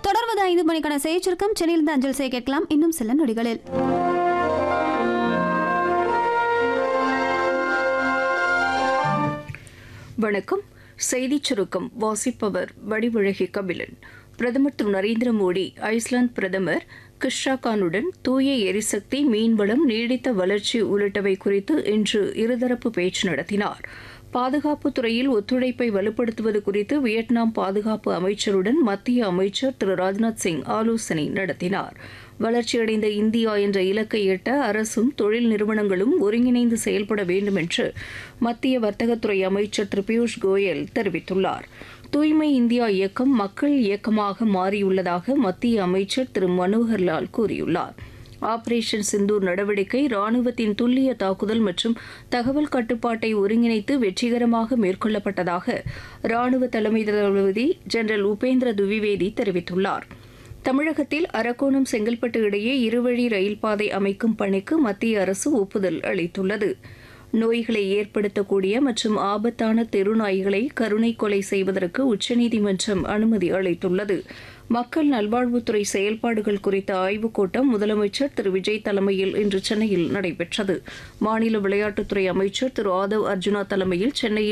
தொடர்வது ஐந்து மணிக்கான செய்திச்சுருக்கம் சென்னையிலிருந்து அஞ்சல் செய்ய கேட்கலாம் இன்னும் சில நொடிகளில் வணக்கம் செய்திச் சுருக்கம் வாசிப்பவர் வடிவழகி கபிலன் பிரதமர் திரு நரேந்திர மோடி ஐஸ்லாந்து பிரதமர் கிஷ்ராகானுடன் தூய எரிசக்தி மீன்வளம் நீடித்த வளர்ச்சி உள்ளிட்டவை குறித்து இன்று இருதரப்பு பேச்சு நடத்தினார் பாதுகாப்பு துறையில் ஒத்துழைப்பை வலுப்படுத்துவது குறித்து வியட்நாம் பாதுகாப்பு அமைச்சருடன் மத்திய அமைச்சர் திரு ராஜ்நாத் சிங் ஆலோசனை நடத்தினார் வளர்ச்சியடைந்த இந்தியா என்ற இலக்கை எட்ட அரசும் தொழில் நிறுவனங்களும் ஒருங்கிணைந்து செயல்பட வேண்டும் என்று மத்திய வர்த்தகத்துறை அமைச்சர் திரு பியூஷ் கோயல் தெரிவித்துள்ளார் தூய்மை இந்தியா இயக்கம் மக்கள் இயக்கமாக மாறியுள்ளதாக மத்திய அமைச்சர் திரு மனோகர்லால் கூறியுள்ளார் ஆபரேஷன் சிந்தூர் நடவடிக்கை ராணுவத்தின் துல்லிய தாக்குதல் மற்றும் தகவல் கட்டுப்பாட்டை ஒருங்கிணைத்து வெற்றிகரமாக மேற்கொள்ளப்பட்டதாக ராணுவ தலைமை தளபதி ஜெனரல் உபேந்திர துவிவேதி தெரிவித்துள்ளார் தமிழகத்தில் அரக்கோணம் செங்கல்பட்டு இடையே இருவழி ரயில் பாதை அமைக்கும் பணிக்கு மத்திய அரசு ஒப்புதல் அளித்துள்ளது நோய்களை ஏற்படுத்தக்கூடிய மற்றும் ஆபத்தான தெருநாய்களை கருணை கொலை செய்வதற்கு உச்சநீதிமன்றம் அனுமதி அளித்துள்ளது மக்கள் நல்வாழ்வுத்துறை செயல்பாடுகள் குறித்த ஆய்வுக் கூட்டம் முதலமைச்சர் திரு விஜய் தலைமையில் இன்று சென்னையில் நடைபெற்றது மாநில விளையாட்டுத்துறை அமைச்சர் திரு ஆதவ் அர்ஜுனா தலைமையில் சென்னையில்